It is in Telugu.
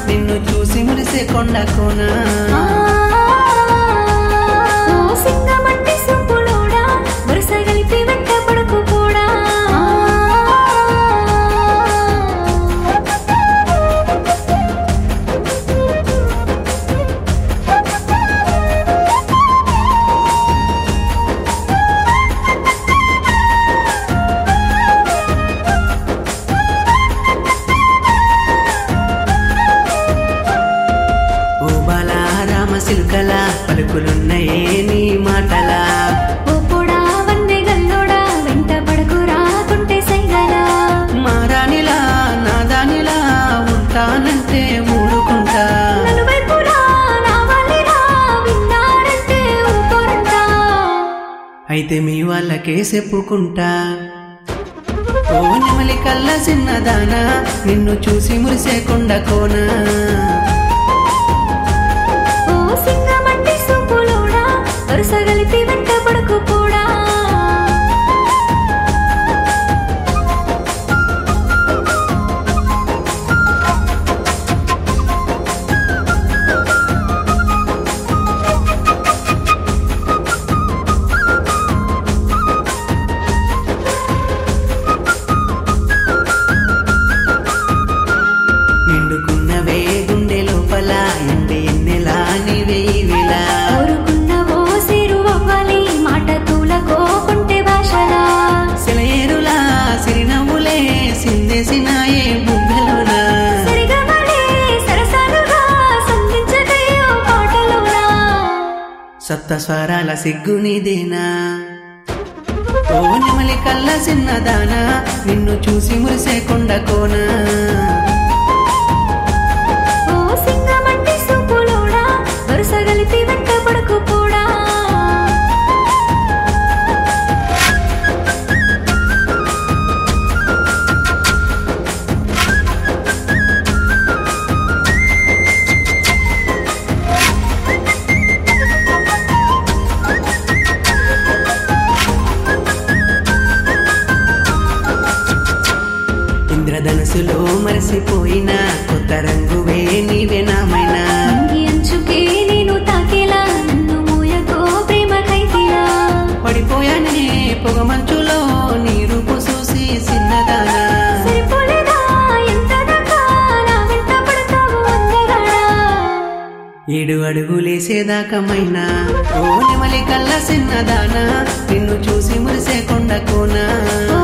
నిన్ను చూసి మురిసే కొండ కోనా ఓ సింగమంటి సొంపులోడా వరుస కలిపి వెంట పడుకు కూడా ఓ బాలా రామ సిలుకల పలుకులున్నయే నీ మాటలా ఓ పొడా వన్నె గల్లోడా వెంట పడుకు రాకుంటే సైగలా మారానిలా నాదానిలా ఉంటానంటే మూడుకుంటా నలువైపులా రావాలిరా విన్నారంటే ఊరుకోరంటా అయితే మీ వాళ్ళకే చెప్పుకుంటా ఓ నెమలి కళ్ళ చిన్నదానా నిన్ను చూసి మురిసే కొండ కోనా ఓ సింగమంటి సొంపులోడా వరుస కలిపి వెంట పడుకు కూడా నిండుకున్నవే గుండె లోపల ఎండి ఎన్నెలా నీవే విలా కోరుకున్న ఓ సిరు అవ్వాలి మాట తూలకోకుంటే భాషలా సెలయేరులా సిరినవ్వులే సిందేసినాయే బుగ్గలోనా సరిగమలే సరసాలుగా సంధించకయ్యో పాటలోనా సప్త స్వరాల సిగ్గు నీదేనా ఓ నెమలి కళ్ళ చిన్నదానా నిన్ను చూసి మురిసే కొండ కోనా ఓ సింగమంటి సూపులోడా వరుస కలిపి వెంట పడుకు కూడా ఇంద్రధనుసులో మరిసిపోయిన కొత్త రంగువే నీవే నామైనా అంగి అంచుకే నేను తాకేలా నన్ను మూయకో ప్రేమ కైతిలా పడిపోయానే పొగ మంచులో నీ రూపు చూసి చిన్నదానా సరిపోలేదా ఎంత దాకా నా వెంట పడతావు అందగాడా ఏడు అడుగులేసేదాకమైనా ఓ నెమలి కళ్ళ చిన్నదానా నిన్ను చూసి మురిసే కొండ కోనా ఓ